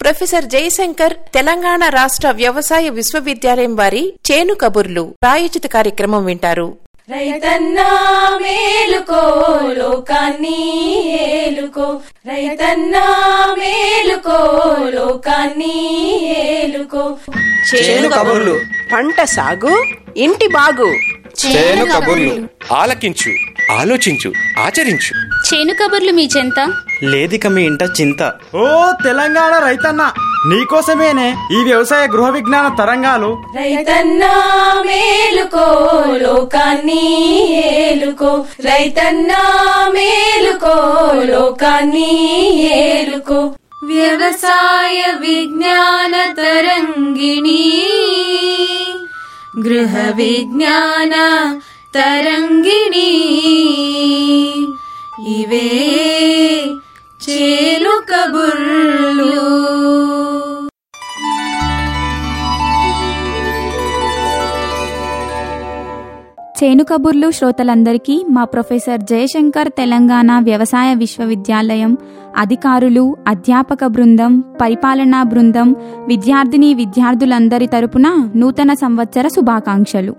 professor Jayashankar Telangana రాష్ట్ర వ్యవసాయ విశ్వవిద్యాలయం వారి చేను కబుర్లు ప్రాయోజిత కార్యక్రమం వింటారు రైతన్నా మేలుకో లోకాన్ని ఏలుకో రైతన్నా మేలుకో లోకాన్ని ఏలుకో చేను కబుర్లు పంట సాగు ఇంటి బాగు చేను కబుర్లు ఆలకించు ఆలోచించు ఆచరించు చేను కబుర్లు మీ చెంత లేదిక మీ ఇంట చింత ఓ తెలంగాణ రైతన్న నీకోసమేనే ఈ వ్యవసాయ గృహ విజ్ఞాన తరంగాలు రైతన్నా మేలుకో లోకాన్ని ఏలుకో రైతన్నా మేలుకో లోకాన్ని ఏలుకో వ్యవసాయ విజ్ఞాన తరంగిణి గృహ విజ్ఞాన తరంగిణి ఇవే చేలు కబుర్లు చేను కబుర్లు శ్రోతలందరికీ మా ప్రొఫెసర్ జయశంకర్ తెలంగాణ వ్యవసాయ విశ్వవిద్యాలయం అధికారులు అధ్యాపక బృందం పరిపాలనా బృందం విద్యార్థిని విద్యార్థులందరి తరపున నూతన సంవత్సర శుభాకాంక్షలు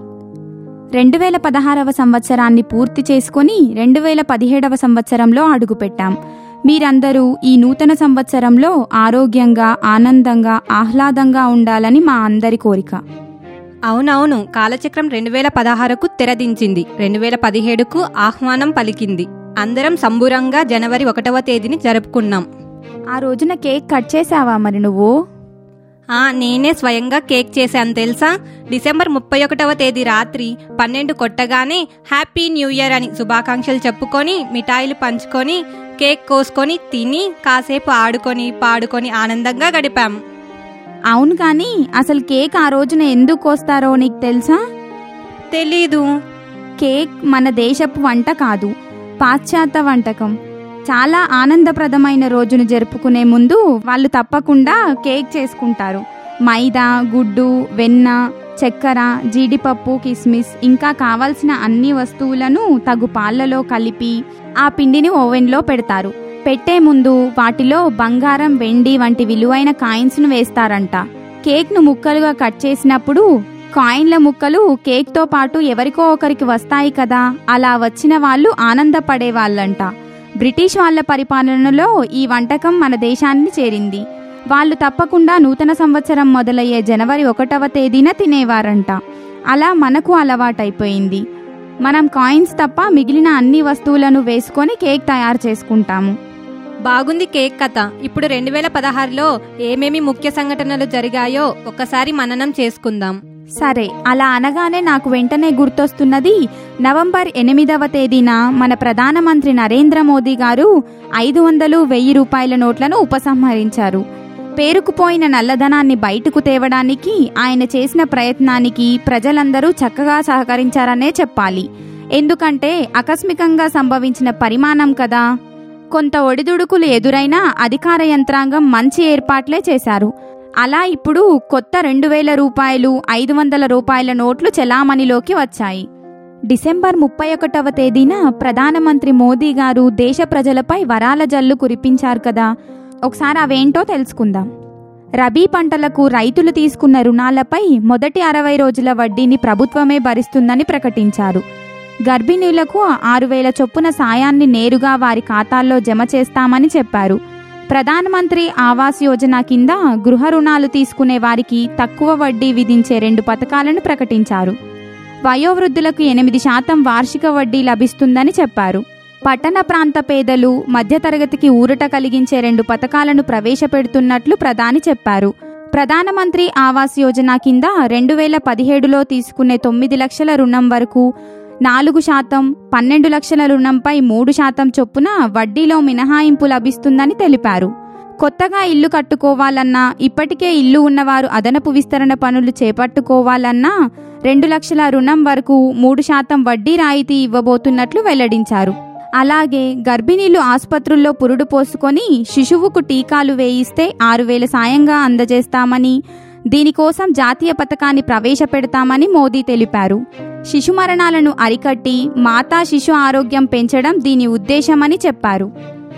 రెండు వేల పదహారవ సంవత్సరాన్ని పూర్తి చేసుకొని రెండు వేల పదిహేడవ సంవత్సరంలో అడుగుపెట్టాం మీరందరూ ఈ నూతన సంవత్సరంలో ఆరోగ్యంగా ఆనందంగా ఆహ్లాదంగా ఉండాలని మా అందరి కోరిక అవునవును కాలచక్రం రెండు వేల పదహారుకు తెరదించింది రెండు వేల పదిహేడుకు ఆహ్వానం పలికింది అందరం సంబురంగా జనవరి ఒకటవ తేదీని జరుపుకున్నాం ఆ రోజున కేక్ కట్ చేసావా మరి నువ్వు ఆ నేనే స్వయంగా కేక్ చేశాను తెలుసా డిసెంబర్ ముప్పై ఒకటవ తేదీ రాత్రి పన్నెండు కొట్టగానే హ్యాపీ న్యూ ఇయర్ అని శుభాకాంక్షలు చెప్పుకొని మిఠాయిలు పంచుకొని కేక్ కోసుకొని తిని కాసేపు ఆడుకొని పాడుకొని ఆనందంగా గడిపాం అవును కానీ అసలు కేక్ ఆ రోజున ఎందుకు కోస్తారో నీకు తెలుసా తెలీదు కేక్ మన దేశపు వంట కాదు పాశ్చాత్య వంటకం చాలా ఆనందప్రదమైన రోజును జరుపుకునే ముందు వాళ్ళు తప్పకుండా కేక్ చేసుకుంటారు మైదా గుడ్డు వెన్న చక్కెర జీడిపప్పు కిస్మిస్ ఇంకా కావాల్సిన అన్ని వస్తువులను తగు పాలలో కలిపి ఆ పిండిని ఓవెన్లో పెడతారు పెట్టే ముందు వాటిలో బంగారం వెండి వంటి విలువైన కాయిన్స్ను వేస్తారంట కేక్ను ముక్కలుగా కట్ చేసినప్పుడు కాయిన్ల ముక్కలు కేక్తో పాటు ఎవరికో ఒకరికి వస్తాయి కదా అలా వచ్చిన వాళ్ళు ఆనందపడే వాళ్ళంట బ్రిటిష్ వాళ్ళ పరిపాలనలో ఈ వంటకం మన దేశాన్ని చేరింది వాళ్ళు తప్పకుండా నూతన సంవత్సరం మొదలయ్యే జనవరి ఒకటవ తేదీన తినేవారంట అలా మనకు అలవాటైపోయింది మనం కాయిన్స్ తప్ప మిగిలిన అన్ని వస్తువులను వేసుకొని కేక్ తయారు చేసుకుంటాము బాగుంది కేక్ కథ ఇప్పుడు రెండు వేల పదహారులో ఏమేమి ముఖ్య సంఘటనలు జరిగాయో ఒకసారి మననం చేసుకుందాం సరే అలా అనగానే నాకు వెంటనే గుర్తొస్తున్నది నవంబర్ ఎనిమిదవ తేదీన మన ప్రధానమంత్రి నరేంద్ర మోదీ గారు ఐదు వందలు వెయ్యి రూపాయల నోట్లను ఉపసంహరించారు పేరుకుపోయిన నల్లధనాన్ని బయటకు తేవడానికి ఆయన చేసిన ప్రయత్నానికి ప్రజలందరూ చక్కగా సహకరించారనే చెప్పాలి ఎందుకంటే ఆకస్మికంగా సంభవించిన పరిమాణం కదా కొంత ఒడిదుడుకులు ఎదురైనా అధికార యంత్రాంగం మంచి ఏర్పాట్లే చేశారు అలా ఇప్పుడు కొత్త రెండు వేల రూపాయలు ఐదు వందల రూపాయల నోట్లు చెలామణిలోకి వచ్చాయి డిసెంబర్ ముప్పై ఒకటవ తేదీన ప్రధానమంత్రి మోదీ గారు దేశ ప్రజలపై వరాల జల్లు కురిపించారు కదా ఒకసారి అవేంటో తెలుసుకుందాం రబీ పంటలకు రైతులు తీసుకున్న రుణాలపై మొదటి అరవై రోజుల వడ్డీని ప్రభుత్వమే భరిస్తుందని ప్రకటించారు గర్భిణీలకు ఆరు వేల చొప్పున సాయాన్ని నేరుగా వారి ఖాతాల్లో జమ చేస్తామని చెప్పారు ప్రధానమంత్రి ఆవాస్ యోజన కింద గృహ రుణాలు తీసుకునే వారికి తక్కువ వడ్డీ విధించే రెండు పథకాలను ప్రకటించారు వయోవృద్ధులకు ఎనిమిది శాతం వార్షిక వడ్డీ లభిస్తుందని చెప్పారు పట్టణ ప్రాంత పేదలు మధ్యతరగతికి ఊరట కలిగించే రెండు పథకాలను ప్రవేశపెడుతున్నట్లు ప్రధాని చెప్పారు ప్రధానమంత్రి ఆవాస్ యోజన కింద రెండు వేల పదిహేడులో తీసుకునే తొమ్మిది లక్షల రుణం వరకు నాలుగు శాతం పన్నెండు లక్షల రుణంపై మూడు శాతం చొప్పున వడ్డీలో మినహాయింపు లభిస్తుందని తెలిపారు కొత్తగా ఇల్లు కట్టుకోవాలన్నా ఇప్పటికే ఇల్లు ఉన్నవారు అదనపు విస్తరణ పనులు చేపట్టుకోవాలన్నా రెండు లక్షల రుణం వరకు మూడు శాతం వడ్డీ రాయితీ ఇవ్వబోతున్నట్లు వెల్లడించారు అలాగే గర్భిణీలు ఆసుపత్రుల్లో పురుడు పోసుకొని శిశువుకు టీకాలు వేయిస్తే ఆరు వేల సాయంగా అందజేస్తామని దీనికోసం జాతీయ పథకాన్ని ప్రవేశపెడతామని మోదీ తెలిపారు శిశు మరణాలను అరికట్టి మాతా శిశు ఆరోగ్యం పెంచడం దీని ఉద్దేశమని చెప్పారు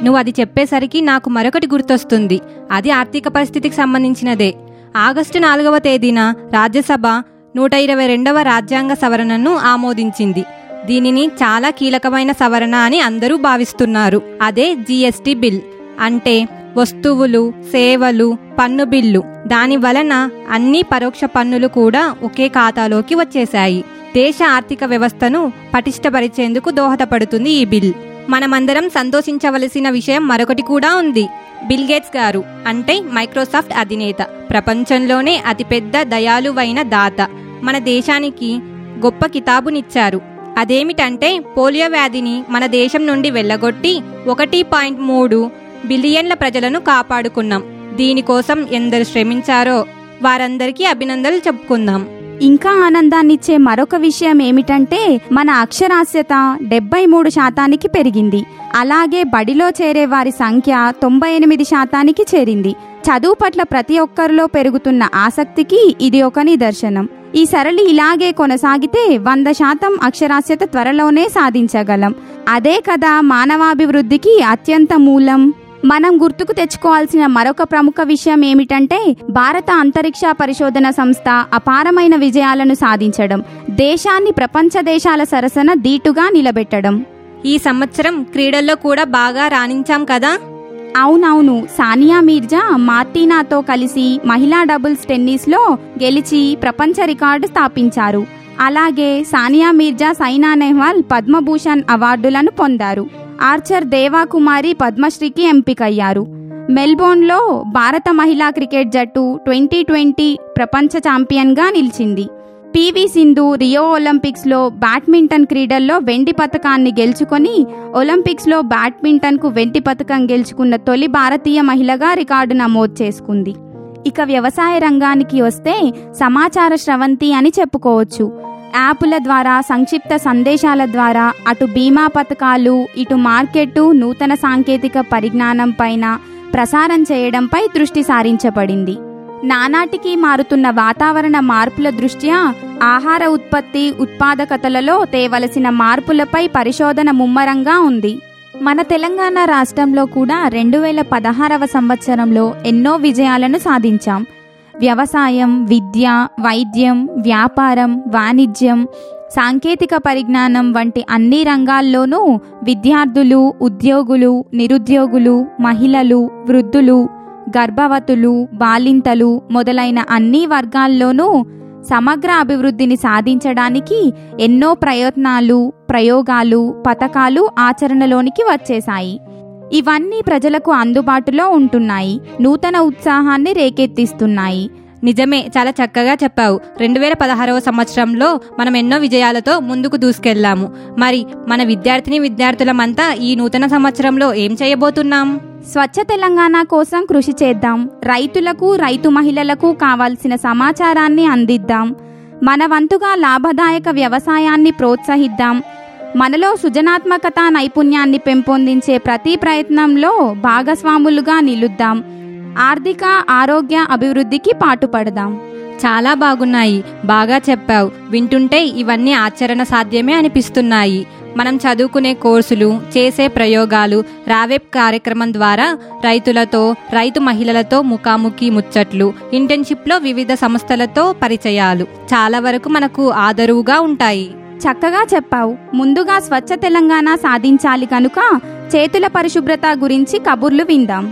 నువ్వు అది చెప్పేసరికి నాకు మరొకటి గుర్తొస్తుంది అది ఆర్థిక పరిస్థితికి సంబంధించినదే ఆగస్టు నాలుగవ తేదీన రాజ్యసభ నూట ఇరవై రెండవ రాజ్యాంగ సవరణను ఆమోదించింది దీనిని చాలా కీలకమైన సవరణ అని అందరూ భావిస్తున్నారు అదే జిఎస్టి బిల్ అంటే వస్తువులు సేవలు పన్ను బిల్లు దాని వలన అన్ని పరోక్ష పన్నులు కూడా ఒకే ఖాతాలోకి వచ్చేశాయి దేశ ఆర్థిక వ్యవస్థను పటిష్టపరిచేందుకు దోహదపడుతుంది ఈ బిల్ మనమందరం సంతోషించవలసిన విషయం మరొకటి కూడా ఉంది బిల్ గేట్స్ గారు అంటే మైక్రోసాఫ్ట్ అధినేత ప్రపంచంలోనే అతిపెద్ద దయాలువైన దాత మన దేశానికి గొప్ప కితాబునిచ్చారు అదేమిటంటే పోలియో వ్యాధిని మన దేశం నుండి వెళ్ళగొట్టి ఒకటి పాయింట్ మూడు బిలియన్ల ప్రజలను కాపాడుకున్నాం దీనికోసం ఎందరు శ్రమించారో వారందరికీ అభినందనలు చెప్పుకుందాం ఇంకా ఆనందాన్నిచ్చే మరొక విషయం ఏమిటంటే మన అక్షరాస్యత డెబ్బై మూడు శాతానికి పెరిగింది అలాగే బడిలో చేరే వారి సంఖ్య తొంభై ఎనిమిది శాతానికి చేరింది చదువు పట్ల ప్రతి ఒక్కరిలో పెరుగుతున్న ఆసక్తికి ఇది ఒక నిదర్శనం ఈ సరళి ఇలాగే కొనసాగితే వంద శాతం అక్షరాస్యత త్వరలోనే సాధించగలం అదే కదా మానవాభివృద్ధికి అత్యంత మూలం మనం గుర్తుకు తెచ్చుకోవాల్సిన మరొక ప్రముఖ విషయం ఏమిటంటే భారత అంతరిక్ష పరిశోధన సంస్థ అపారమైన విజయాలను సాధించడం దేశాన్ని ప్రపంచ దేశాల సరసన దీటుగా నిలబెట్టడం ఈ సంవత్సరం క్రీడల్లో కూడా బాగా రాణించాం కదా అవునవును సానియా మీర్జా మార్టీనాతో కలిసి మహిళా డబుల్స్ టెన్నిస్లో గెలిచి ప్రపంచ రికార్డు స్థాపించారు అలాగే సానియా మీర్జా సైనా నెహ్వాల్ పద్మభూషణ్ అవార్డులను పొందారు ఆర్చర్ దేవాకుమారి పద్మశ్రీకి ఎంపికయ్యారు మెల్బోర్న్లో భారత మహిళా క్రికెట్ జట్టు ట్వంటీ ట్వంటీ ప్రపంచ ఛాంపియన్గా నిలిచింది పివి సింధు రియో ఒలింపిక్స్లో బ్యాడ్మింటన్ క్రీడల్లో వెండి పథకాన్ని గెలుచుకొని ఒలింపిక్స్లో బ్యాడ్మింటన్కు వెండి పథకం గెలుచుకున్న తొలి భారతీయ మహిళగా రికార్డు నమోదు చేసుకుంది ఇక వ్యవసాయ రంగానికి వస్తే సమాచార స్రవంతి అని చెప్పుకోవచ్చు యాపుల ద్వారా సంక్షిప్త సందేశాల ద్వారా అటు బీమా పథకాలు ఇటు మార్కెట్టు నూతన సాంకేతిక పరిజ్ఞానం పైన ప్రసారం చేయడంపై దృష్టి సారించబడింది నానాటికి మారుతున్న వాతావరణ మార్పుల దృష్ట్యా ఆహార ఉత్పత్తి ఉత్పాదకతలలో తేవలసిన మార్పులపై పరిశోధన ముమ్మరంగా ఉంది మన తెలంగాణ రాష్ట్రంలో కూడా రెండు వేల పదహారవ సంవత్సరంలో ఎన్నో విజయాలను సాధించాం వ్యవసాయం విద్య వైద్యం వ్యాపారం వాణిజ్యం సాంకేతిక పరిజ్ఞానం వంటి అన్ని రంగాల్లోనూ విద్యార్థులు ఉద్యోగులు నిరుద్యోగులు మహిళలు వృద్ధులు గర్భవతులు బాలింతలు మొదలైన అన్ని వర్గాల్లోనూ సమగ్ర అభివృద్ధిని సాధించడానికి ఎన్నో ప్రయత్నాలు ప్రయోగాలు పథకాలు ఆచరణలోనికి వచ్చేశాయి ఇవన్నీ ప్రజలకు అందుబాటులో ఉంటున్నాయి నూతన ఉత్సాహాన్ని రేకెత్తిస్తున్నాయి నిజమే చాలా చక్కగా చెప్పావు రెండు వేల పదహారవ సంవత్సరంలో మనం ఎన్నో విజయాలతో ముందుకు దూసుకెళ్లాము మరి మన విద్యార్థిని విద్యార్థులమంతా ఈ నూతన సంవత్సరంలో ఏం చేయబోతున్నాం స్వచ్ఛ తెలంగాణ కోసం కృషి చేద్దాం రైతులకు రైతు మహిళలకు కావాల్సిన సమాచారాన్ని అందిద్దాం మన వంతుగా లాభదాయక వ్యవసాయాన్ని ప్రోత్సహిద్దాం మనలో సృజనాత్మకత నైపుణ్యాన్ని పెంపొందించే ప్రతి ప్రయత్నంలో భాగస్వాములుగా నిలుద్దాం ఆర్థిక ఆరోగ్య అభివృద్ధికి పాటుపడదాం చాలా బాగున్నాయి బాగా చెప్పావు వింటుంటే ఇవన్నీ ఆచరణ సాధ్యమే అనిపిస్తున్నాయి మనం చదువుకునే కోర్సులు చేసే ప్రయోగాలు రావేప్ కార్యక్రమం ద్వారా రైతులతో రైతు మహిళలతో ముఖాముఖి ముచ్చట్లు ఇంటర్న్షిప్లో వివిధ సంస్థలతో పరిచయాలు చాలా వరకు మనకు ఆదరువుగా ఉంటాయి చక్కగా చెప్పావు ముందుగా స్వచ్ఛ తెలంగాణ సాధించాలి కనుక చేతుల పరిశుభ్రత గురించి కబుర్లు విందాం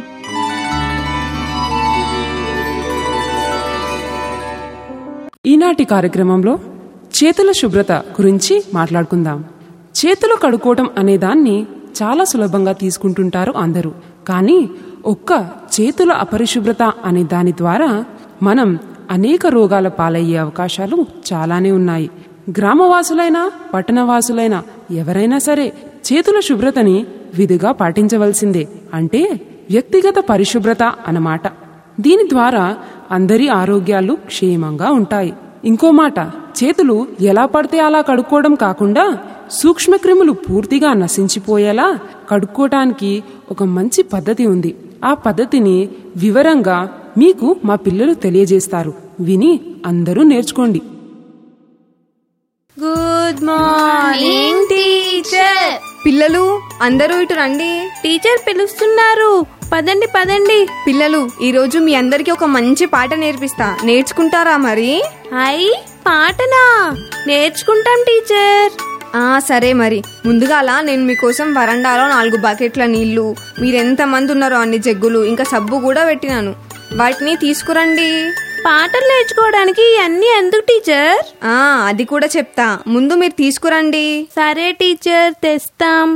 ఈనాటి కార్యక్రమంలో చేతుల శుభ్రత గురించి మాట్లాడుకుందాం చేతులు కడుక్కోవటం అనే దాన్ని చాలా సులభంగా తీసుకుంటుంటారు అందరూ కానీ ఒక్క చేతుల అపరిశుభ్రత అనే దాని ద్వారా మనం అనేక రోగాల పాలయ్యే అవకాశాలు చాలానే ఉన్నాయి గ్రామవాసులైనా పట్టణవాసులైనా ఎవరైనా సరే చేతుల శుభ్రతని విధిగా పాటించవలసిందే అంటే వ్యక్తిగత పరిశుభ్రత అన్నమాట దీని ద్వారా అందరి ఆరోగ్యాలు క్షేమంగా ఉంటాయి ఇంకో మాట చేతులు ఎలా పడితే అలా కడుక్కోవడం కాకుండా సూక్ష్మక్రిములు పూర్తిగా నశించిపోయేలా కడుక్కోవటానికి ఒక మంచి పద్ధతి ఉంది ఆ పద్ధతిని వివరంగా మీకు మా పిల్లలు తెలియజేస్తారు విని అందరూ నేర్చుకోండి గుడ్ మార్నింగ్ టీచర్ పిల్లలు అందరూ ఇటు రండి టీచర్ పిలుస్తున్నారు పదండి పదండి పిల్లలు ఈ రోజు మీ అందరికి ఒక మంచి పాట నేర్పిస్తా నేర్చుకుంటారా మరి అయ్ పాటనా నేర్చుకుంటాం టీచర్ ఆ సరే మరి ముందుగాల నేను మీకోసం వరండాలో నాలుగు బకెట్ల నీళ్లు మీరెంత మంది ఉన్నారో అన్ని జగ్గులు ఇంకా సబ్బు కూడా పెట్టినాను వాటిని తీసుకురండి పాటలు నేర్చుకోవడానికి అన్ని ఎందుకు టీచర్ ఆ అది కూడా చెప్తా ముందు మీరు తీసుకురండి సరే టీచర్ తెస్తాం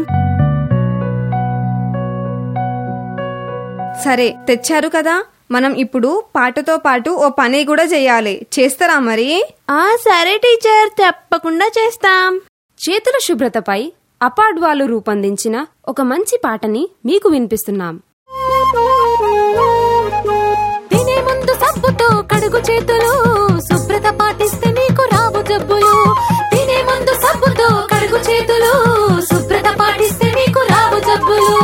సరే తెచ్చారు కదా మనం ఇప్పుడు పాటతో పాటు ఓ పని కూడా చేయాలి చేస్తారా మరి ఆ సరే టీచర్ తప్పకుండా చేస్తాం చేతుల శుభ్రతపై అపాడ్ వాళ్ళు రూపొందించిన ఒక మంచి పాటని మీకు వినిపిస్తున్నాం తినే ముందు సబ్బుతో కడుగు చేతులు శుభ్రత పాటిస్తే నీకు రావు జబ్బులు తినే ముందు సబ్బుతో కడుగు చేతులు శుభ్రత పాటిస్తే నీకు రావు జబ్బులు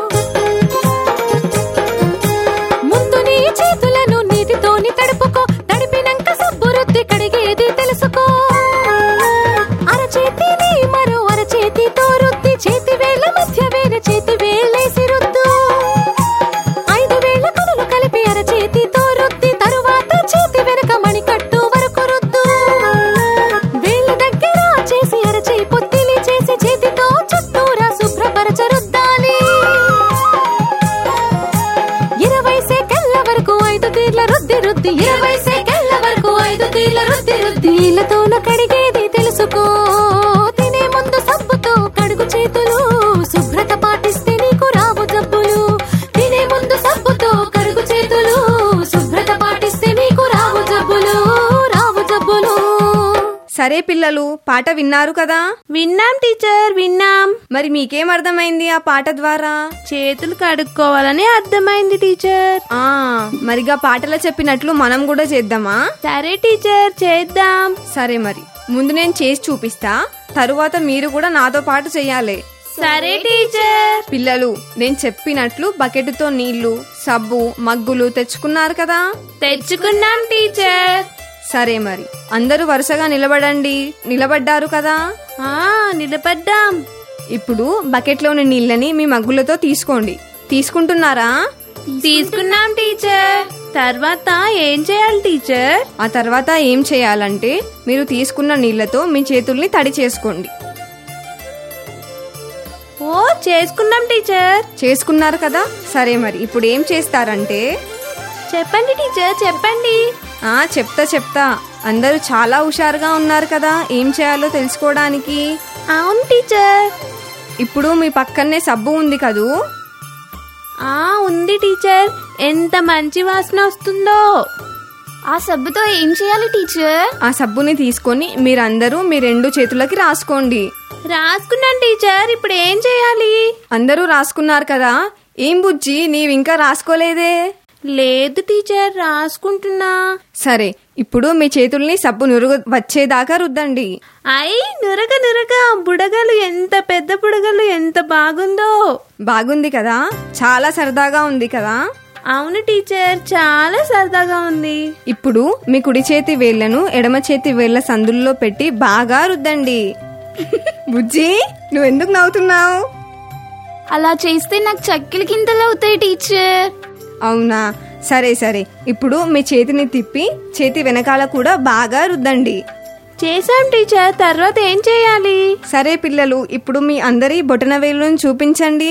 ముందు నీ చేతులను నీటితోని తడుపుకో తడిపినాక సబ్బు రుద్ది కడిగేది తెలుసుకో అరచేతిని మరో అరచేతితో రుద్ది చేతి వేళ్ళ మధ్య వేరే చేతి వేలేసి రుద్దు ఐదు వేళ్ల కొనలు కలిపి అరచేతితో రుద్ది తరువాత చేతి వెనుక మణికట్టు వరకు రుద్దు వేళ్ళ దగ్గర చేసి అరచేయి పొత్తిలి చేసి చేతితో చుట్టూరా శుభ్రపరచ రుద్దాలి ఇరవై సెకన్ల వరకు ఐదు తీర్ల రుద్ది రుద్ది ఇరవై సెకన్ల వరకు ఐదు తీర్ల రుద్ది రుద్ది నీళ్ళతోన కడిగేది తెలుసుకో తినే ముందు సబ్బుతో కడుగు చేతులు శుభ్రత పాటిస్తే నీకు రావు జబ్బులు తినే ముందు సబ్బుతో కడుగు చేతులు శుభ్రత పాటిస్తే నీకు రావు జబ్బులు రావు జబ్బులు సరే పిల్లలు పాట విన్నారు కదా విన్నాం టీచర్ విన్నాం మరి మీకేం అర్థమైంది ఆ పాట ద్వారా చేతులు కడుక్కోవాలని అర్థమైంది టీచర్ ఆ మరిగా పాటలో చెప్పినట్లు మనం కూడా చేద్దామా సరే టీచర్ చేద్దాం సరే మరి ముందు నేను చేసి చూపిస్తా తరువాత మీరు కూడా నాతో పాటు చేయాలి సరే టీచర్ పిల్లలు నేను చెప్పినట్లు బకెట్తో నీళ్లు సబ్బు మగ్గులు తెచ్చుకున్నారు కదా తెచ్చుకున్నాం టీచర్ సరే మరి అందరూ వరుసగా నిలబడండి నిలబడ్డారు కదా ఆ నిలబడ్డాం ఇప్పుడు బకెట్లోని నీళ్ళని మీ మగ్గులతో తీసుకోండి తీసుకుంటున్నారా తీసుకున్నాం టీచర్ తర్వాత ఏం చేయాలి టీచర్ ఆ తర్వాత ఏం చేయాలంటే మీరు తీసుకున్న నీళ్ళతో మీ చేతుల్ని తడి చేసుకోండి ఓ చేసుకున్నాం టీచర్ చేసుకున్నారు కదా సరే మరి ఇప్పుడు ఏం చేస్తారంటే చెప్పండి టీచర్ చెప్పండి ఆ చెప్తా చెప్తా అందరూ చాలా హుషారుగా ఉన్నారు కదా ఏం చేయాలో తెలుసుకోవడానికి అవును టీచర్ ఇప్పుడు మీ పక్కనే సబ్బు ఉంది కదూ ఆ ఉంది టీచర్ ఎంత మంచి వాసన వస్తుందో ఆ సబ్బుతో ఏం చేయాలి టీచర్ ఆ సబ్బుని తీసుకొని మీరందరూ మీ రెండు చేతులకి రాసుకోండి రాసుకున్నాను టీచర్ ఇప్పుడు ఏం చేయాలి అందరూ రాసుకున్నారు కదా ఏం బుజ్జి నీవింకా రాసుకోలేదే లేదు టీచర్ రాసుకుంటున్నా సరే ఇప్పుడు మీ చేతుల్ని సబ్బు నురుగు వచ్చేదాకా రుద్దండి అయి నురగ నురగ బుడగలు ఎంత పెద్ద బుడగలు ఎంత బాగుందో బాగుంది కదా చాలా సరదాగా ఉంది కదా అవును టీచర్ చాలా సరదాగా ఉంది ఇప్పుడు మీ కుడి చేతి వేళ్లను ఎడమ చేతి వేళ్ల సందుల్లో పెట్టి బాగా రుద్దండి బుజ్జి నువ్వెందుకు నవ్వుతున్నావు అలా చేస్తే నాకు చక్కెల కిందలు అవుతాయి టీచర్ అవునా సరే సరే ఇప్పుడు మీ చేతిని తిప్పి చేతి వెనకాల కూడా బాగా రుద్దండి చేశాం టీచర్ తర్వాత ఏం చేయాలి సరే పిల్లలు ఇప్పుడు మీ అందరి బొటన వేలును చూపించండి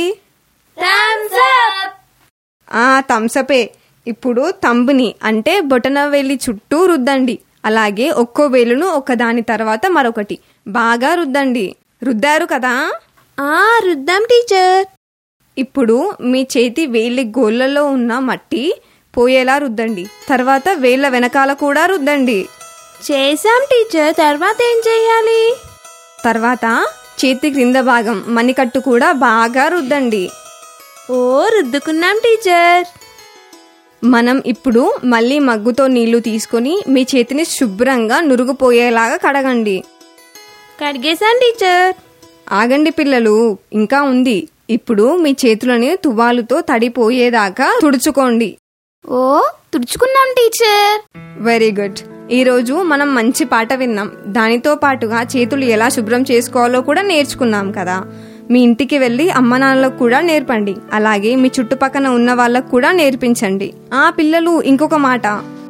ఆ తంసపే ఇప్పుడు తంబుని అంటే బొటన వేలి చుట్టూ రుద్దండి అలాగే ఒక్కో వేలును ఒకదాని తర్వాత మరొకటి బాగా రుద్దండి రుద్దారు కదా ఆ రుద్దాం టీచర్ ఇప్పుడు మీ చేతి వేలి గోళ్ళలో ఉన్న మట్టి పోయేలా రుద్దండి తర్వాత వేళ్ళ వెనకాల కూడా రుద్దండి చేశాం టీచర్ తర్వాత ఏం చేయాలి తర్వాత చేతి క్రింద భాగం మణికట్టు కూడా బాగా రుద్దండి ఓ రుద్దుకున్నాం టీచర్ మనం ఇప్పుడు మళ్ళీ మగ్గుతో నీళ్లు తీసుకొని మీ చేతిని శుభ్రంగా నురుగుపోయేలాగా కడగండి కడిగేశాను టీచర్ ఆగండి పిల్లలు ఇంకా ఉంది ఇప్పుడు మీ చేతులని తువాలుతో తడిపోయేదాకా తుడుచుకోండి ఓ తుడుచుకున్నాం టీచర్ వెరీ గుడ్ ఈ రోజు మనం మంచి పాట విన్నాం దానితో పాటుగా చేతులు ఎలా శుభ్రం చేసుకోవాలో కూడా నేర్చుకున్నాం కదా మీ ఇంటికి వెళ్ళి అమ్మ నాన్నలకు కూడా నేర్పండి అలాగే మీ చుట్టుపక్కన ఉన్న వాళ్ళకు కూడా నేర్పించండి ఆ పిల్లలు ఇంకొక మాట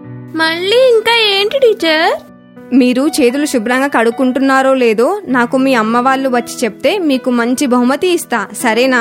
మళ్ళీ ఇంకా ఏంటి టీచర్ మీరు చేతులు శుభ్రంగా కడుక్కుంటున్నారో లేదో నాకు మీ అమ్మ వాళ్ళు వచ్చి చెప్తే మీకు మంచి బహుమతి ఇస్తా సరేనా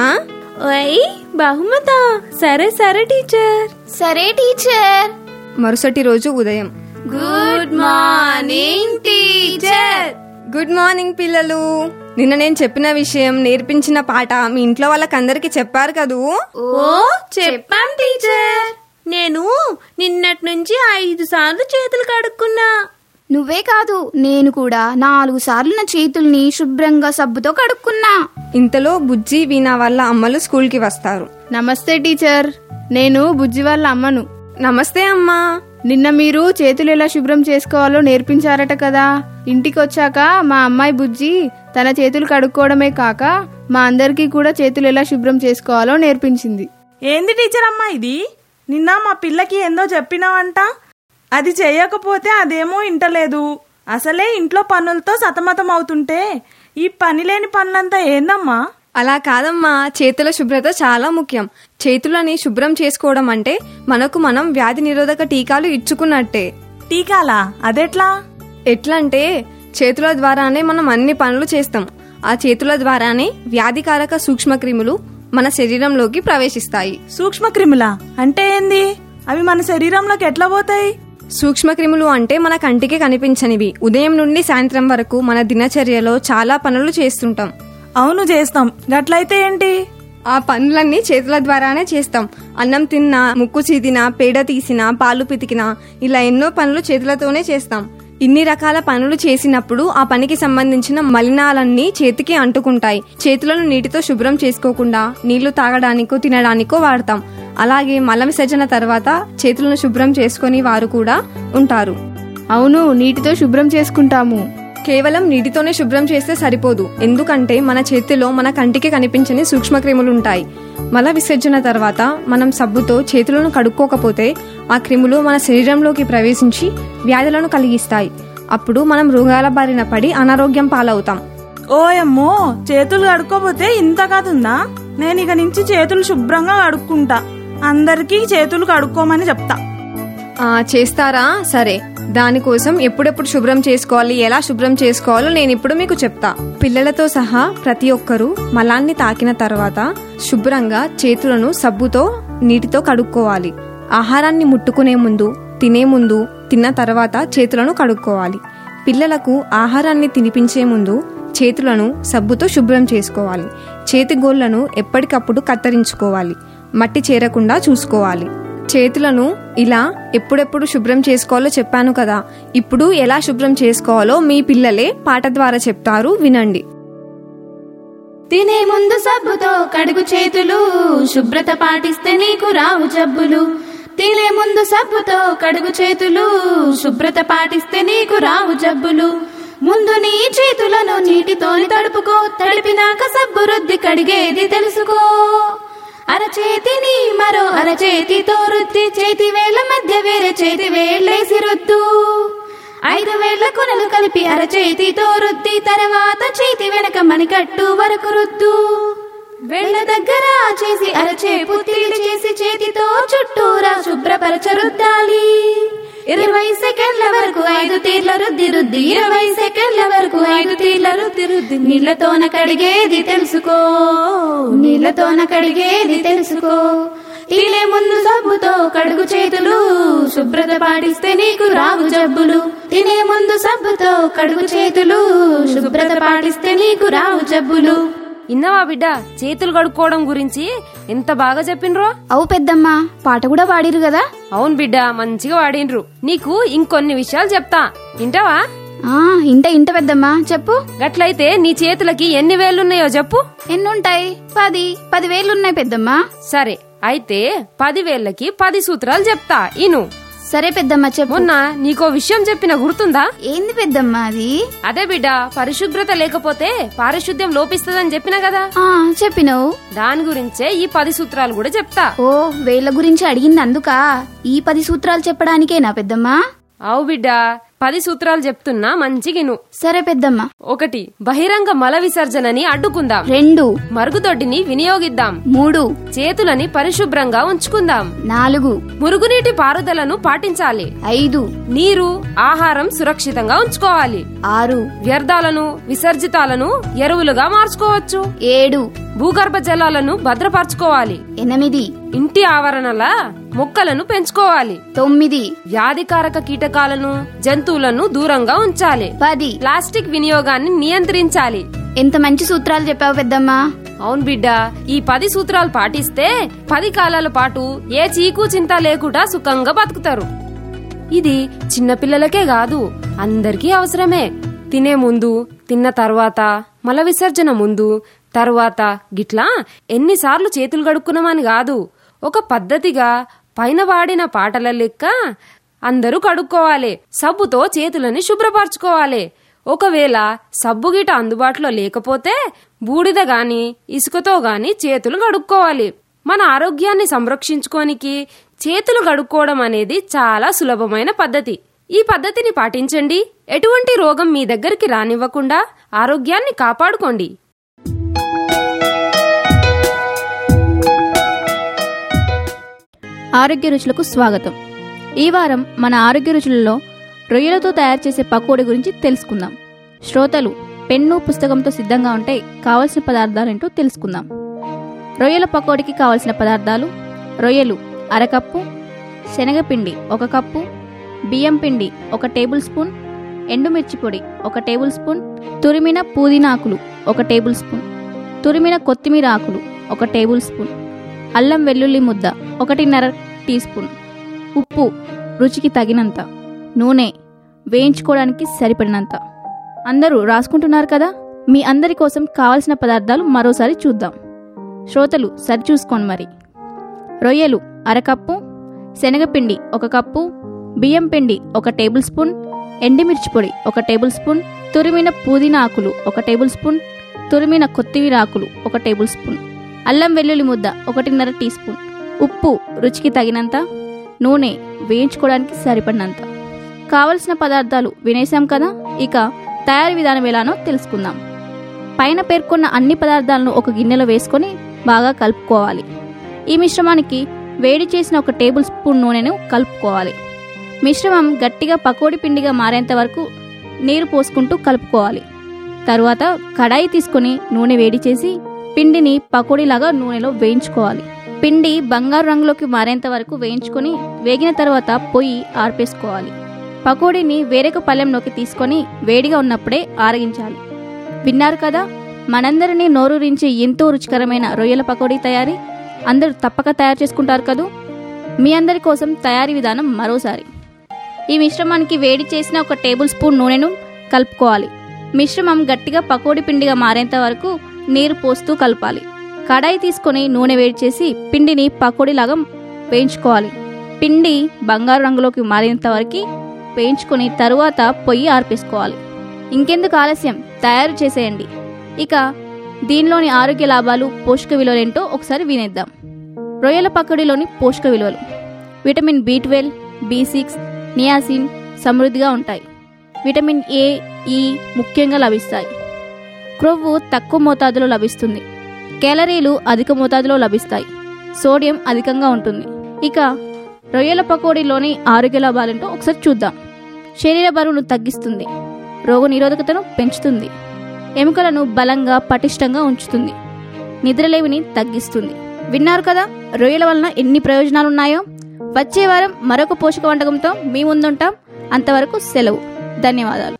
వై బహుమత సరే సరే టీచర్ సరే టీచర్ మరుసటి రోజు ఉదయం good morning teacher good morning పిల్లలు నిన్న నేను చెప్పిన విషయం నేర్పించిన పాట మీ ఇంట్లో వాళ్ళకందరికి చెప్పారు కదూ ఓ చెప్పాం టీచర్ నేను నిన్నటి నుంచి ఐదు సార్లు చేతులు కడుక్కున్నా నువ్వే కాదు నేను కూడా నాలుగు సార్లు నా చేతుల్ని శుభ్రంగా సబ్బుతో కడుక్కున్నా ఇంతలో బుజ్జి వీణ వాళ్ళ అమ్మలు స్కూల్కి వస్తారు నమస్తే టీచర్ నేను బుజ్జి వాళ్ళ అమ్మను నమస్తే అమ్మా నిన్న మీరు చేతులు ఎలా శుభ్రం చేసుకోవాలో నేర్పించారట కదా ఇంటికి వచ్చాక మా అమ్మాయి బుజ్జి తన చేతులు కడుక్కోవడమే కాక మా అందరికీ కూడా చేతులు ఎలా శుభ్రం చేసుకోవాలో నేర్పించింది ఏంది టీచర్ అమ్మా ఇది నిన్న మా పిల్లకి ఏందో చెప్పినావంట అది చేయకపోతే అదేమో ఇంటలేదు అసలే ఇంట్లో పనులతో సతమతం అవుతుంటే ఈ పని లేని పనులంతా ఏందమ్మా అలా కాదమ్మా చేతుల శుభ్రత చాలా ముఖ్యం చేతులని శుభ్రం చేసుకోవడం అంటే మనకు మనం వ్యాధి నిరోధక టీకాలు ఇచ్చుకున్నట్టే టీకాలా అదెట్లా ఎట్లా అంటే చేతుల ద్వారానే మనం అన్ని పనులు చేస్తాం ఆ చేతుల ద్వారానే వ్యాధికారక సూక్ష్మక్రిములు మన శరీరంలోకి ప్రవేశిస్తాయి సూక్ష్మక్రిములా అంటే ఏంది అవి మన శరీరంలోకి ఎట్లా పోతాయి సూక్ష్మక్రిములు అంటే మన కంటికి కనిపించనివి ఉదయం నుండి సాయంత్రం వరకు మన దినచర్యలో చాలా పనులు చేస్తుంటాం అవును చేస్తాం గట్లయితే ఏంటి ఆ పనులన్నీ చేతుల ద్వారానే చేస్తాం అన్నం తిన్నా ముక్కు చీదినా పేడ తీసినా పాలు పితికినా ఇలా ఎన్నో పనులు చేతులతోనే చేస్తాం ఇన్ని రకాల పనులు చేసినప్పుడు ఆ పనికి సంబంధించిన మలినాలన్నీ చేతికి అంటుకుంటాయి చేతులను నీటితో శుభ్రం చేసుకోకుండా నీళ్లు తాగడానికో తినడానికో వాడతాం అలాగే మల విసర్జన తర్వాత చేతులను శుభ్రం చేసుకొని వారు కూడా ఉంటారు అవును నీటితో శుభ్రం చేసుకుంటాము కేవలం నీటితోనే శుభ్రం చేస్తే సరిపోదు ఎందుకంటే మన చేతిలో మన కంటికి కనిపించని సూక్ష్మక్రిములు ఉంటాయి మల విసర్జన తర్వాత మనం సబ్బుతో చేతులను కడుక్కోకపోతే ఆ క్రిములు మన శరీరంలోకి ప్రవేశించి వ్యాధులను కలిగిస్తాయి అప్పుడు మనం రోగాల బారిన పడి అనారోగ్యం పాలవుతాం ఓయమ్మో చేతులు కడుక్కోపోతే ఇంత కాదుందా నేను ఇక నుంచి చేతులు శుభ్రంగా కడుక్కుంటా అందరికీ చేతులు కడుక్కోమని చెప్తా ఆ, చేస్తారా సరే దానికోసం ఎప్పుడెప్పుడు శుభ్రం చేసుకోవాలి ఎలా శుభ్రం చేసుకోవాలో నేను ఇప్పుడు మీకు చెప్తా పిల్లలతో సహా ప్రతి ఒక్కరూ మలాన్ని తాకిన తర్వాత శుభ్రంగా చేతులను సబ్బుతో నీటితో కడుక్కోవాలి ఆహారాన్ని ముట్టుకునే ముందు తినే ముందు తిన్న తర్వాత చేతులను కడుక్కోవాలి పిల్లలకు ఆహారాన్ని తినిపించే ముందు చేతులను సబ్బుతో శుభ్రం చేసుకోవాలి చేతి గోళ్లను ఎప్పటికప్పుడు కత్తిరించుకోవాలి మట్టి చేరకుండా చూసుకోవాలి చేతులను ఇలా ఎప్పుడెప్పుడు శుభ్రం చేసుకోవాలో చెప్పాను కదా ఇప్పుడు ఎలా శుభ్రం చేసుకోవాలో మీ పిల్లలే పాట ద్వారా చెప్తారు వినండి తినే ముందు సబ్బుతో కడుగు చేతులు శుభ్రత పాటిస్తే నీకు రావు జబ్బులు తినే ముందు సబ్బుతో కడుగు చేతులు శుభ్రత పాటిస్తే నీకు రావు జబ్బులు ముందు నీ చేతులను నీటితోని తడుపుకో తడిపినాక సబ్బు రుద్ది కడిగేది తెలుసుకో అరచేతిని మరో అరచేతితో రుద్ది చేతి వేళ్ల మధ్య వేరే చేతి వేళ్ళేసి రుద్దు ఐదు వేళ్ల కొనలు కలిపి అరచేతితో రుద్ది తర్వాత చేతి వెనక మణికట్టు వరకు రుద్దు వేళ్ల దగ్గర చేసి అరచేపు తిరిగి చేసి చేతితో చుట్టూరా శుభ్రపరచ రుద్దాలి ఇరవై సెకండ్ల వరకు ఐదు తీర్ల రుద్ది రుద్ది ఇరవై సెకండ్ల వరకు ఐదు తీర్ల రుద్ది రుద్ది నీళ్లతోన కడిగేది తెలుసుకో నీళ్లతోన కడిగేది తెలుసుకో తినే ముందు సబ్బుతో కడుగు చేతులు శుభ్రత పాటిస్తే నీకు రావు జబ్బులు తినే ముందు సబ్బుతో కడుగు చేతులు శుభ్రత పాటిస్తే నీకు రావు జబ్బులు ఇన్నవా బిడ్డ చేతులు కడుక్కోవడం గురించి ఎంత బాగా చెప్పినరో అవు పెద్దమ్మా పాట కూడా పాడిరు కదా అవును బిడ్డ మంచిగా వాడినరు నీకు ఇంకొన్ని విషయాలు చెప్తా వింటావా ఆ ఇంట ఇంట పెద్దమ్మా చెప్పు గట్లయితే నీ చేతులకి ఎన్ని వేళ్లున్నాయో చెప్పు ఎన్నుంటాయి పది పది వేలున్నాయి పెద్దమ్మా సరే అయితే పది వేళ్ళకి పది సూత్రాలు చెప్తా ఇను సరే పెద్దమ్మా చెప్పు మొన్న నీకో విషయం చెప్పిన గుర్తుందా ఏంది పెద్దమ్మా అది అదే బిడ్డ పరిశుభ్రత లేకపోతే పారిశుద్ధ్యం లోపిస్తదని చెప్పిన కదా ఆ చెప్పినవు దాని గురించే ఈ పది సూత్రాలు కూడా చెప్తా ఓ వేళ్ళ గురించి అడిగింది అందుకా ఈ పది సూత్రాలు చెప్పడానికేనా పెద్దమ్మా అవు బిడ్డ పది సూత్రాలు చెప్తున్నా మంచిగిను సరే పెద్దమ్మ ఒకటి బహిరంగ మల విసర్జనని అడ్డుకుందాం రెండు మరుగుదొడ్డిని వినియోగిద్దాం మూడు చేతులని పరిశుభ్రంగా ఉంచుకుందాం నాలుగు మురుగునీటి పారుదలను పాటించాలి ఐదు నీరు ఆహారం సురక్షితంగా ఉంచుకోవాలి ఆరు వ్యర్థాలను విసర్జితాలను ఎరువులుగా మార్చుకోవచ్చు ఏడు భూగర్భ జలాలను భద్రపరచుకోవాలి ఎనిమిది ఇంటి ఆవరణల మొక్కలను పెంచుకోవాలి తొమ్మిది వ్యాధికారక కీటకాలను జంతువులను దూరంగా ఉంచాలి పది ప్లాస్టిక్ వినియోగాన్ని నియంత్రించాలి ఎంత మంచి సూత్రాలు చెప్పావు పెద్దమ్మా అవును బిడ్డ ఈ పది సూత్రాలు పాటిస్తే పది కాలాల పాటు ఏ చీకు చింత లేకుండా సుఖంగా బతుకుతారు ఇది చిన్నపిల్లలకే కాదు అందరికీ అవసరమే తినే ముందు తిన్న తర్వాత మల విసర్జన ముందు తరువాత గిట్లా ఎన్నిసార్లు చేతులు కడుక్కున్నామని కాదు ఒక పద్ధతిగా పైన వాడిన పాటల లెక్క అందరూ కడుక్కోవాలి సబ్బుతో చేతులని శుభ్రపరచుకోవాలి ఒకవేళ సబ్బు గిట అందుబాటులో లేకపోతే బూడిద గాని ఇసుకతో గాని చేతులు కడుక్కోవాలి మన ఆరోగ్యాన్ని సంరక్షించుకోనికి చేతులు కడుక్కోవడం అనేది చాలా సులభమైన పద్ధతి ఈ పద్ధతిని పాటించండి ఎటువంటి రోగం మీ దగ్గరికి రానివ్వకుండా ఆరోగ్యాన్ని కాపాడుకోండి ఆరోగ్య రుచులకు స్వాగతం ఈ వారం మన ఆరోగ్య రుచులలో రొయ్యలతో తయారు చేసే పకోడీ గురించి తెలుసుకుందాం శ్రోతలు పెన్ను పుస్తకంతో సిద్ధంగా ఉంటే కావలసిన పదార్థాలేంటో తెలుసుకుందాం రొయ్యల పకోడీకి కావలసిన పదార్థాలు రొయ్యలు అరకప్పు శనగపిండి ఒక కప్పు బియ్యం పిండి ఒక టేబుల్ స్పూన్ ఎండుమిర్చి పొడి ఒక టేబుల్ స్పూన్ తురిమిన పుదీనాకులు ఒక టేబుల్ స్పూన్ తురిమిన కొత్తిమీర ఆకులు ఒక టేబుల్ స్పూన్ అల్లం వెల్లుల్లి ముద్ద ఒకటిన్నర టీ స్పూన్ ఉప్పు రుచికి తగినంత నూనె వేయించుకోవడానికి సరిపడినంత అందరూ రాసుకుంటున్నారు కదా మీ అందరి కోసం కావలసిన పదార్థాలు మరోసారి చూద్దాం శ్రోతలు సరిచూసుకోండి మరి రొయ్యలు అరకప్పు శనగపిండి ఒక కప్పు బియ్యం పిండి ఒక టేబుల్ స్పూన్ ఎండిమిర్చి పొడి ఒక టేబుల్ స్పూన్ తురిమిన పుదీనా ఆకులు ఒక టేబుల్ స్పూన్ తురిమిన కొత్తిమీర ఆకులు ఒక టేబుల్ స్పూన్ అల్లం వెల్లుల్లి ముద్ద ఒకటిన్నర టీ స్పూన్ ఉప్పు రుచికి తగినంత నూనె వేయించుకోవడానికి సరిపడినంత కావలసిన పదార్థాలు వినేశాం కదా ఇక తయారీ విధానం ఎలానో తెలుసుకుందాం పైన పేర్కొన్న అన్ని పదార్థాలను ఒక గిన్నెలో వేసుకొని బాగా కలుపుకోవాలి ఈ మిశ్రమానికి వేడి చేసిన ఒక టేబుల్ స్పూన్ నూనెను కలుపుకోవాలి మిశ్రమం గట్టిగా పకోడీ పిండిగా మారేంత వరకు నీరు పోసుకుంటూ కలుపుకోవాలి తరువాత కడాయి తీసుకొని నూనె వేడి చేసి పిండిని పకోడీలాగా నూనెలో వేయించుకోవాలి పిండి బంగారు రంగులోకి మారేంత వరకు వేయించుకొని వేగిన తర్వాత పొయ్యి ఆర్పేసుకోవాలి పకోడీని వేరొక పళ్ళెంలోకి తీసుకొని వేడిగా ఉన్నప్పుడే ఆరగించాలి విన్నారు కదా మనందరినీ నోరూరించి ఎంతో రుచికరమైన రొయ్యల పకోడీ తయారీ అందరూ తప్పక తయారు చేసుకుంటారు కదూ మీ అందరి కోసం తయారీ విధానం మరోసారి ఈ మిశ్రమానికి వేడి చేసిన ఒక టేబుల్ స్పూన్ నూనెను కలుపుకోవాలి మిశ్రమం గట్టిగా పకోడీ పిండిగా మారేంత వరకు నీరు పోస్తూ కలపాలి కడాయి తీసుకొని నూనె వేడి చేసి పిండిని పకోడీలాగా వేయించుకోవాలి పిండి బంగారు రంగులోకి మారేంత వరకు వేయించుకొని తరువాత పొయ్యి ఆర్పేసుకోవాలి ఇంకెందుకు ఆలస్యం తయారు చేసేయండి ఇక దీనిలోని ఆరోగ్య లాభాలు పోషక విలువలేంటో ఒకసారి వినేద్దాం రొయ్యల పకోడీలోని పోషక విలువలు vitamin B twelve B six niacin సమృద్ధిగా ఉంటాయి విటమిన్ ఏ ఈ ముఖ్యంగా లభిస్తాయి క్రొవ్వు తక్కువ మోతాదులో లభిస్తుంది కేలరీలు అధిక మోతాదులో లభిస్తాయి సోడియం అధికంగా ఉంటుంది ఇక రొయ్యల పకోడీలోని ఆరోగ్య లాభాలేంటో ఒకసారి చూద్దాం శరీర బరువును తగ్గిస్తుంది రోగ నిరోధకతను పెంచుతుంది ఎముకలను బలంగా పటిష్టంగా ఉంచుతుంది నిద్రలేమిని తగ్గిస్తుంది విన్నారు కదా రొయ్యల వలన ఎన్ని ప్రయోజనాలున్నాయో వచ్చే వారం మరొక పోషక వంటకంతో మీ ముందుంటాం అంతవరకు సెలవు ధన్యవాదాలు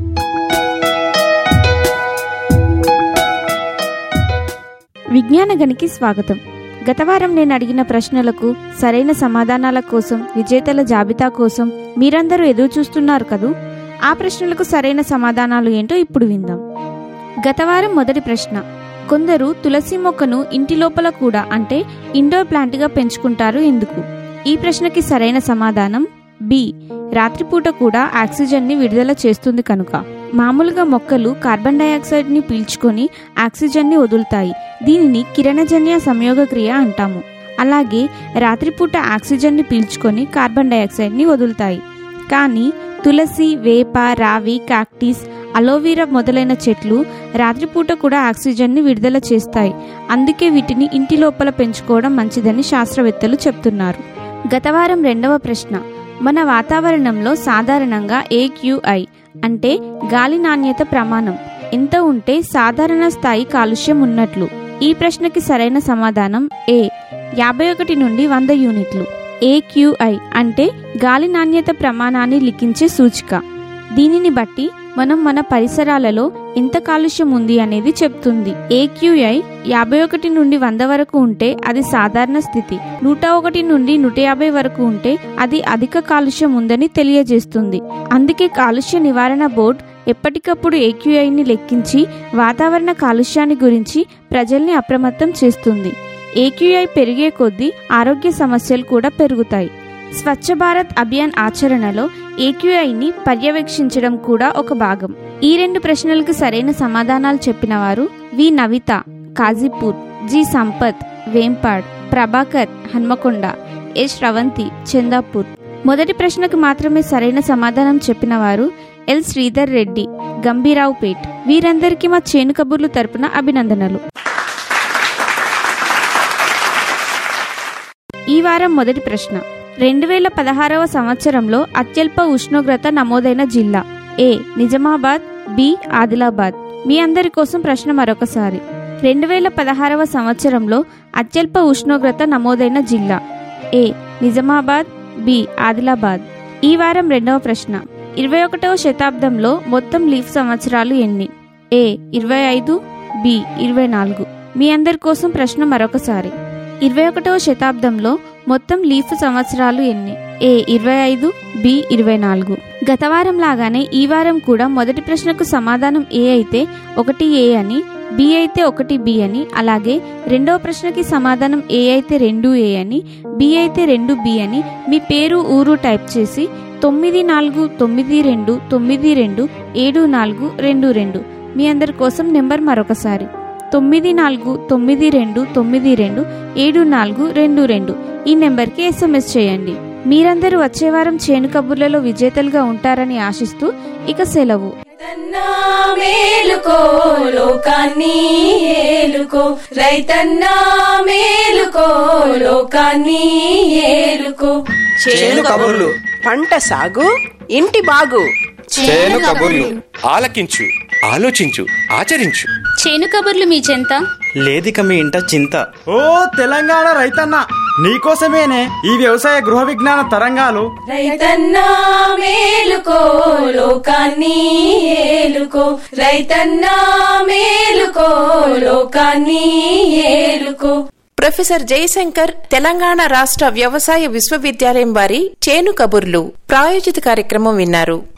విజ్ఞాన గనికి స్వాగతం గత వారం నేను అడిగిన ప్రశ్నలకు సరైన సమాధానాల కోసం విజేతల జాబితా కోసం మీరందరూ ఎదురు చూస్తున్నారు కదూ ఆ ప్రశ్నలకు సరైన సమాధానాలు ఏంటో ఇప్పుడు విందాం గత వారం మొదటి ప్రశ్న కొందరు తులసి మొక్కను ఇంటి లోపల కూడా అంటే ఇండోర్ ప్లాంట్గా పెంచుకుంటారు ఎందుకు ఈ ప్రశ్నకి సరైన సమాధానం బి రాత్రిపూట కూడా ఆక్సిజన్ని విడుదల చేస్తుంది కనుక మామూలుగా మొక్కలు కార్బన్ డయాక్సైడ్ని పీల్చుకొని ఆక్సిజన్ని వదులుతాయి దీనిని కిరణజన్య సంయోగ క్రియ అంటాము అలాగే రాత్రిపూట ఆక్సిజన్ని పీల్చుకొని కార్బన్ డయాక్సైడ్ని వదులుతాయి కానీ తులసి వేప రావి కాక్టీస్ అలోవీరా మొదలైన చెట్లు రాత్రిపూట కూడా ఆక్సిజన్ని విడుదల చేస్తాయి అందుకే వీటిని ఇంటి లోపల పెంచుకోవడం మంచిదని శాస్త్రవేత్తలు చెప్తున్నారు గత వారం రెండవ ప్రశ్న మన వాతావరణంలో సాధారణంగా ఏక్యూఐ అంటే గాలి నాణ్యత ప్రమాణం ఎంత ఉంటే సాధారణ స్థాయి కాలుష్యం ఉన్నట్లు ఈ ప్రశ్నకి సరైన సమాధానం ఏ యాభై ఒకటి నుండి వంద యూనిట్లు ఏక్యూఐ అంటే గాలి నాణ్యత ప్రమాణాన్ని లిఖించే సూచిక దీనిని బట్టి మనం మన పరిసరాలలో ఎంత కాలుష్యం ఉంది అనేది చెప్తుంది ఏక్యూఐ యాభై ఒకటి నుండి వంద వరకు ఉంటే అది సాధారణ స్థితి నూట ఒకటి నుండి నూట యాభై వరకు ఉంటే అది అధిక కాలుష్యం ఉందని తెలియజేస్తుంది అందుకే కాలుష్య నివారణ బోర్డు ఎప్పటికప్పుడు ఏక్యూఐని లెక్కించి వాతావరణ కాలుష్యాన్ని గురించి ప్రజల్ని అప్రమత్తం చేస్తుంది ఏక్యూఐ పెరిగే కొద్దీ ఆరోగ్య సమస్యలు కూడా పెరుగుతాయి స్వచ్ఛ భారత్ అభియాన్ ఆచరణలో ఏక్యూఐని పర్యవేక్షించడం కూడా ఒక భాగం ఈ రెండు ప్రశ్నలకు సరైన సమాధానాలు చెప్పిన వారు V Navitha Kazipur G Sampath Vempad Prabhakar Hanamkonda A Sravanthi Chandapur మొదటి ప్రశ్నకు మాత్రమే సరైన సమాధానం చెప్పిన వారు ఎల్ శ్రీధర్ రెడ్డి గంభీరావుపేట్ వీరందరికీ మా చేను కబుర్లు తరపున అభినందనలు ఈ వారం మొదటి ప్రశ్న రెండు వేల పదహారవ సంవత్సరంలో అత్యల్ప ఉష్ణోగ్రత నమోదైన జిల్లా ఏ నిజామాబాద్ బి ఆదిలాబాద్ మీ అందరి కోసం ప్రశ్న మరొకసారి రెండు వేల పదహారవ సంవత్సరంలో అత్యల్ప ఉష్ణోగ్రత నమోదైన జిల్లా ఏ నిజామాబాద్ బి ఆదిలాబాద్ ఈ వారం రెండవ ప్రశ్న ఇరవై ఒకటవ శతాబ్దంలో మొత్తం లీఫ్ సంవత్సరాలు ఎన్ని ఏ ఇరవై ఐదు బి ఇరవై నాలుగు మీ అందరి కోసం ప్రశ్న మరొకసారి ఇరవై ఒకటవ శతాబ్దంలో మొత్తం లీఫ్ సంవత్సరాలు ఎన్ని ఏ ఇరవై ఐదు బి ఇరవై నాలుగు గత వారం లాగానే ఈ వారం కూడా మొదటి ప్రశ్నకు సమాధానం ఏ అయితే ఒకటి ఏ అని బి అయితే ఒకటి బి అని అలాగే రెండవ ప్రశ్నకి సమాధానం ఏ అయితే రెండు ఏ అని బి అయితే రెండు బి అని మీ పేరు ఊరు టైప్ చేసి తొమ్మిది నాలుగు తొమ్మిది రెండు తొమ్మిది రెండు ఏడు నాలుగు రెండు రెండు మీ అందరి కోసం నెంబర్ మరొకసారి తొమ్మిది నాలుగు తొమ్మిది రెండు తొమ్మిది రెండు ఏడు నాలుగు రెండు రెండు ఈ నెంబర్కి ఎస్ఎంఎస్ చేయండి మీరందరూ వచ్చే వారం చేను కబుర్లలో విజేతలుగా ఉంటారని ఆశిస్తూ ఇక సెలవు మేలుకో లోకాన్ని ఏలుకో రైతన్నా మేలుకో లోకాన్ని ఏలుకో చేను కబుర్లు పంట సాగు ఇంటి బాగు చేను కబుర్లు ఆలకించు ఆలోచించు ఆచరించు చేను కబుర్లు మీ చెంత లేదిక మీ ఇంట చింత ఓ తెలంగాణ రైతన్న నీకోసమేనే ఈ వ్యవసాయ గృహ విజ్ఞాన తరంగాలు రైతన్నా మేలుకో లోకాన్ని ఏలుకో రైతన్నా మేలుకో లోకాన్ని ఏలుకో ప్రొఫెసర్ జయశంకర్ తెలంగాణ రాష్ట్ర వ్యవసాయ విశ్వవిద్యాలయం వారి చేను కబుర్లు ప్రాయోజిత కార్యక్రమం విన్నారు